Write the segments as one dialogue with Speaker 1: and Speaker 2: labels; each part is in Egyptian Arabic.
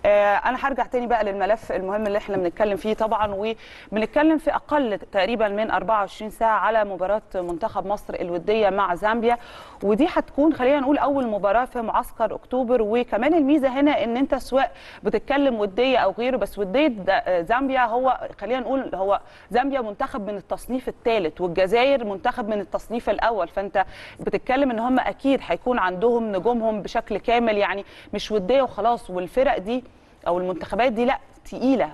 Speaker 1: آه، انا هرجع تاني بقى للملف المهم اللي احنا بنتكلم فيه طبعا وبنتكلم في اقل تقريبا من 24 ساعه على مباراه منتخب مصر الوديه مع زامبيا ودي هتكون خلينا نقول اول مباراه في معسكر اكتوبر وكمان الميزه هنا ان انت سواء بتتكلم وديه او غيره بس وديه د- زامبيا هو خلينا نقول هو زامبيا منتخب من التصنيف الثالث والجزائر منتخب من التصنيف الاول فانت بتتكلم ان هم اكيد هيكون عندهم نجومهم بشكل كامل يعني مش وديه وخلاص والفرق دي او المنتخبات دي لا تقيله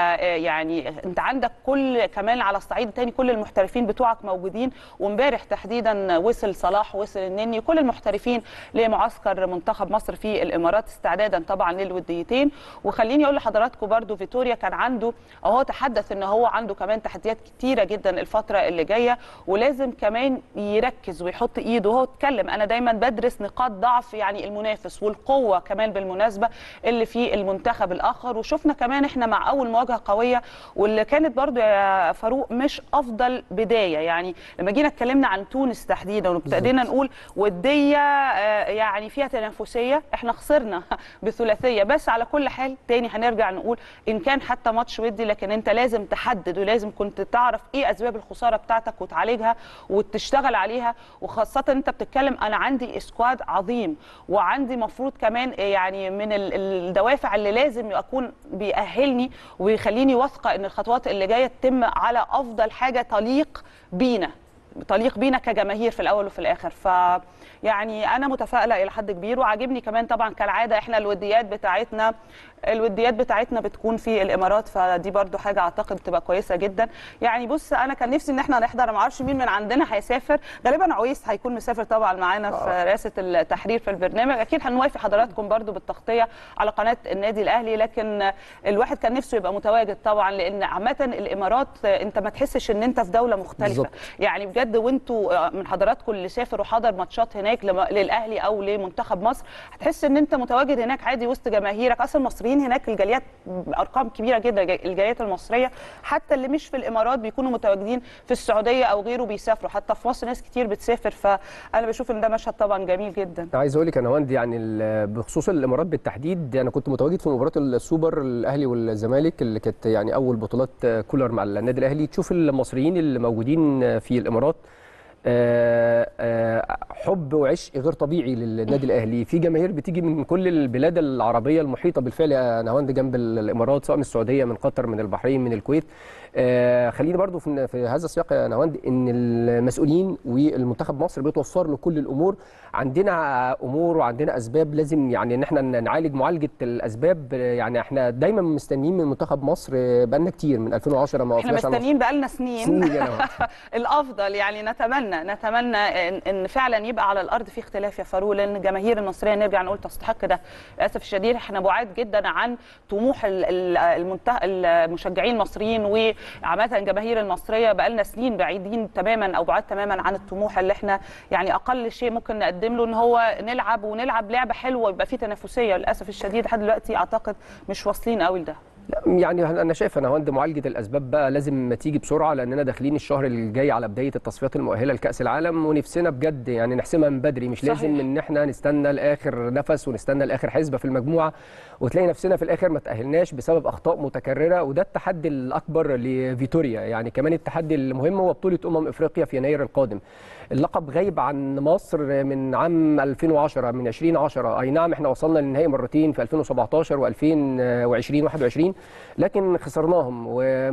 Speaker 1: فيعني انت عندك كل كمان على الصعيد الثاني كل المحترفين بتوعك موجودين وامبارح تحديدا وصل صلاح وصل النني كل المحترفين لمعسكر منتخب مصر في الامارات استعدادا طبعا للوديتين وخليني اقول لحضراتكم برضو فيتوريا كان عنده او هو تحدث ان هو عنده كمان تحديات كتيره جدا الفتره اللي جايه ولازم كمان يركز ويحط ايده وهو اتكلم انا دايما بدرس نقاط ضعف يعني المنافس والقوه كمان بالمناسبه اللي في المنتخب الاخر وشفنا كمان احنا مع اول مواجهه قويه واللي كانت برضو يا فاروق مش افضل بدايه يعني لما جينا اتكلمنا عن تونس تحديدا وابتدينا نقول وديه آه، يعني فيها تنافسيه احنا خسرنا بثلاثيه بس على كل حال تاني هنرجع نقول ان كان حتى ماتش ودي لكن انت لازم تحدد ولازم كنت تعرف ايه اسباب الخساره بتاعتك وتعالجها وتشتغل عليها وخاصه انت بتتكلم انا عندي اسكواد عظيم وعندي مفروض كمان يعني من ال- الدوافع اللي لازم اكون بيأهلني ويخليني واثقه ان الخطوات اللي جايه تتم على افضل حاجه تليق بينا تليق بينا كجماهير في الاول وفي الاخر ف يعني انا متفائله الى حد كبير وعاجبني كمان طبعا كالعاده احنا الوديات بتاعتنا الوديات بتاعتنا بتكون في الامارات فدي برضو حاجه اعتقد بتبقى كويسه جدا يعني بص انا كان نفسي ان احنا نحضر ما اعرفش مين من عندنا هيسافر غالبا عويس هيكون مسافر طبعا معانا في رئاسه التحرير في البرنامج اكيد هنوافي حضراتكم برضو بالتغطيه على قناه النادي الاهلي لكن الواحد كان نفسه يبقى متواجد طبعا لان عامه الامارات انت ما تحسش ان انت في دوله مختلفه
Speaker 2: بالظبط.
Speaker 1: يعني بجد وانتوا من حضراتكم اللي سافر وحضر ماتشات هناك لما- للاهلي او لمنتخب مصر هتحس ان انت متواجد هناك عادي وسط جماهيرك اصلا المصريين هناك الجاليات ارقام كبيره جدا الج- الجاليات المصريه حتى اللي مش في الامارات بيكونوا متواجدين في السعوديه او غيره بيسافروا حتى في مصر ناس كتير بتسافر فانا بشوف ان ده مشهد طبعا جميل جدا
Speaker 2: عايز اقول لك انا هوند يعني ال- بخصوص الامارات بالتحديد انا كنت متواجد في مباراه السوبر الاهلي والزمالك اللي كانت يعني اول بطولات كولر مع النادي الاهلي تشوف المصريين اللي موجودين في الامارات آه، آه، حب وعشق غير طبيعي للنادي الاهلي في جماهير بتيجي من كل البلاد العربيه المحيطه بالفعل يا نهاوند جنب الامارات سواء من السعوديه من قطر من البحرين من الكويت آه، خليني برضو في في هذا السياق يا نهاوند ان المسؤولين والمنتخب مصر بيتوفر له كل الامور عندنا امور وعندنا اسباب لازم يعني ان احنا نعالج معالجه الاسباب يعني احنا دايما مستنيين من منتخب مصر بقالنا كتير من 2010 ما
Speaker 1: احنا
Speaker 2: وقفناش على
Speaker 1: مستنيين بقالنا سنين
Speaker 2: سنين يا نهاوند.
Speaker 1: الافضل يعني نتمنى نتمنى ان, إن فعلا يبقى على الارض في اختلاف يا فاروق لان الجماهير المصريه نرجع نقول تستحق ده للاسف الشديد احنا بعاد جدا عن طموح ال- ال- المنته... المشجعين المصريين وعامه الجماهير المصريه بقالنا سنين بعيدين تماما او بعاد تماما عن الطموح اللي احنا يعني اقل شيء ممكن نقدم له ان هو نلعب ونلعب لعبه حلوه ويبقى في تنافسيه للاسف الشديد لحد دلوقتي اعتقد مش واصلين قوي لده
Speaker 2: لا، يعني انا شايف انا هوند معالجه الاسباب بقى لازم تيجي بسرعه لاننا داخلين الشهر الجاي على بدايه التصفيات المؤهله لكاس العالم ونفسنا بجد يعني نحسمها من بدري مش
Speaker 1: صحيح.
Speaker 2: لازم ان احنا نستنى لاخر نفس ونستنى لاخر حسبه في المجموعه وتلاقي نفسنا في الاخر ما تاهلناش بسبب اخطاء متكرره وده التحدي الاكبر لفيتوريا يعني كمان التحدي المهم هو بطوله امم افريقيا في يناير القادم اللقب غايب عن مصر من عام 2010 من 2010 اي نعم احنا وصلنا للنهائي مرتين في 2017 و2020 21 لكن خسرناهم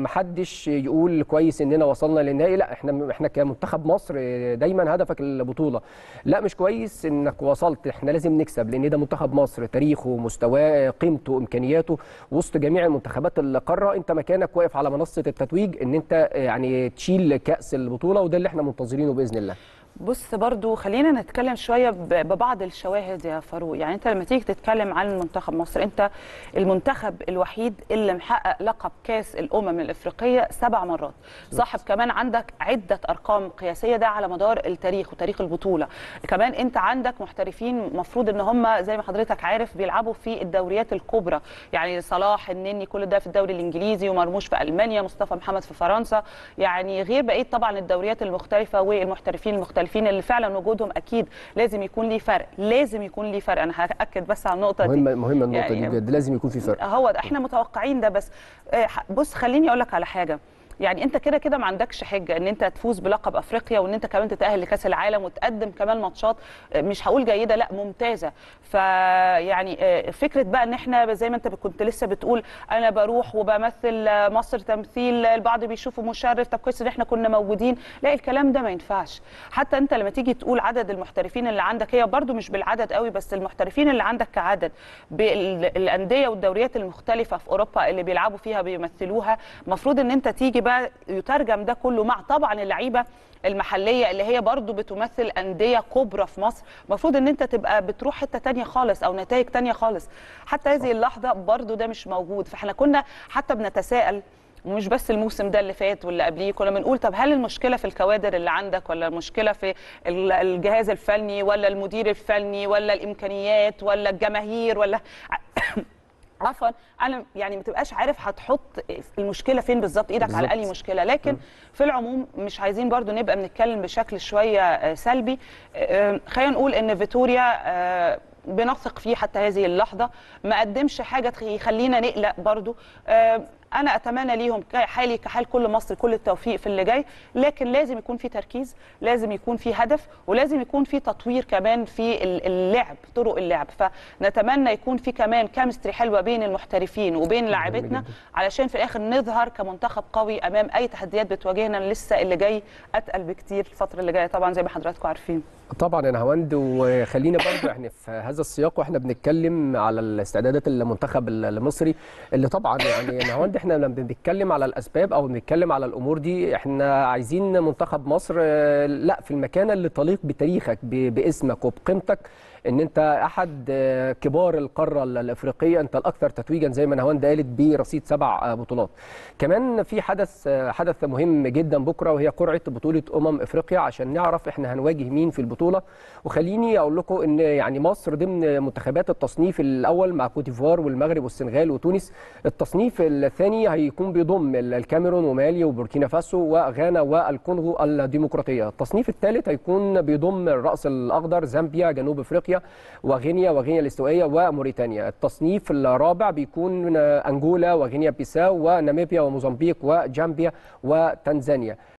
Speaker 2: ومحدش يقول كويس اننا وصلنا للنهائي لا احنا احنا كمنتخب مصر دايما هدفك البطوله لا مش كويس انك وصلت احنا لازم نكسب لان ده منتخب مصر تاريخه مستواه قيمته امكانياته وسط جميع المنتخبات القاره انت مكانك واقف على منصه التتويج ان انت يعني تشيل كاس البطوله وده اللي احنا منتظرينه باذن الله
Speaker 1: بص برضو خلينا نتكلم شوية ب- ببعض الشواهد يا فاروق يعني انت لما تيجي تتكلم عن منتخب مصر انت المنتخب الوحيد اللي محقق لقب كاس الامم الافريقية سبع مرات صاحب كمان عندك عدة ارقام قياسية ده على مدار التاريخ وتاريخ البطولة كمان انت عندك محترفين مفروض ان هم زي ما حضرتك عارف بيلعبوا في الدوريات الكبرى يعني صلاح النني كل ده في الدوري الانجليزي ومرموش في المانيا مصطفى محمد في فرنسا يعني غير بقيه طبعا الدوريات المختلفه والمحترفين المختلفين المحترفين اللي فعلا وجودهم اكيد لازم يكون ليه فرق لازم يكون ليه فرق انا هاكد بس على النقطه دي
Speaker 2: مهمه مهمه النقطه
Speaker 1: يعني-
Speaker 2: دي بجد لازم يكون في فرق
Speaker 1: هو ده احنا متوقعين ده بس آه، ح- بص خليني اقول لك على حاجه يعني انت كده كده ما عندكش حجه ان انت تفوز بلقب افريقيا وان انت كمان تتاهل لكاس العالم وتقدم كمان ماتشات آه، مش هقول جيده لا ممتازه فيعني آه، فكره بقى ان احنا زي ما انت كنت لسه بتقول انا بروح وبمثل آه، مصر تمثيل البعض بيشوفه مشرف طب كويس ان احنا كنا موجودين لا الكلام ده ما ينفعش حتى انت لما تيجي تقول عدد المحترفين اللي عندك هي برضو مش بالعدد قوي بس المحترفين اللي عندك كعدد بالانديه والدوريات المختلفه في اوروبا اللي بيلعبوا فيها بيمثلوها المفروض ان انت تيجي بقى يترجم ده كله مع طبعا اللعيبه المحليه اللي هي برضو بتمثل انديه كبرى في مصر المفروض ان انت تبقى بتروح حته تانية خالص او نتائج تانية خالص حتى هذه اللحظه برضو ده مش موجود فاحنا كنا حتى بنتساءل ومش بس الموسم ده اللي فات واللي قبليه كنا بنقول طب هل المشكله في الكوادر اللي عندك ولا المشكله في ال- الجهاز الفني ولا المدير الفني ولا الامكانيات ولا الجماهير ولا عفوا انا يعني ما تبقاش عارف هتحط المشكله فين بالظبط ايدك على
Speaker 2: بالظبط.
Speaker 1: اي مشكله لكن في العموم مش عايزين برضو نبقى بنتكلم بشكل شويه آه، سلبي آه، خلينا نقول ان فيتوريا آه، بنثق فيه حتى هذه اللحظه ما قدمش حاجه تخ- يخلينا نقلق برضو آه، انا اتمنى ليهم كحالي كحال كل مصر كل التوفيق في اللي جاي لكن لازم يكون في تركيز لازم يكون في هدف ولازم يكون في تطوير كمان في ال- اللعب طرق اللعب فنتمنى يكون في كمان كيمستري حلوه بين المحترفين وبين لاعبتنا
Speaker 2: جداً.
Speaker 1: علشان في الاخر نظهر كمنتخب قوي امام اي تحديات بتواجهنا لسه اللي جاي اتقل بكتير الفتره اللي جايه طبعا زي ما حضراتكم عارفين
Speaker 2: طبعا يا نهاوند وخلينا برضو احنا في هذا السياق واحنا بنتكلم على الاستعدادات المنتخب المصري اللي طبعا يعني يا نهاوند احنا لما بنتكلم على الاسباب او بنتكلم على الامور دي احنا عايزين منتخب مصر آه، لا في المكانه اللي تليق بتاريخك ب- باسمك وبقيمتك ان انت احد آه، كبار القاره ال- الافريقيه انت الاكثر تتويجا زي ما نهاوند قالت برصيد سبع آه، بطولات كمان في حدث آه، حدث مهم جدا بكره وهي قرعه بطوله امم افريقيا عشان نعرف احنا هنواجه مين في البطوله وخليني اقول لكم ان يعني مصر ضمن منتخبات التصنيف الاول مع كوت ديفوار والمغرب والسنغال وتونس التصنيف الثاني هيكون بيضم ال- الكاميرون ومالي وبوركينا فاسو وغانا والكونغو الديمقراطيه التصنيف الثالث هيكون بيضم الراس الاخضر زامبيا جنوب افريقيا وغينيا وغينيا الاستوائيه وموريتانيا التصنيف الرابع بيكون انجولا وغينيا بيساو وناميبيا وموزمبيق وجامبيا وتنزانيا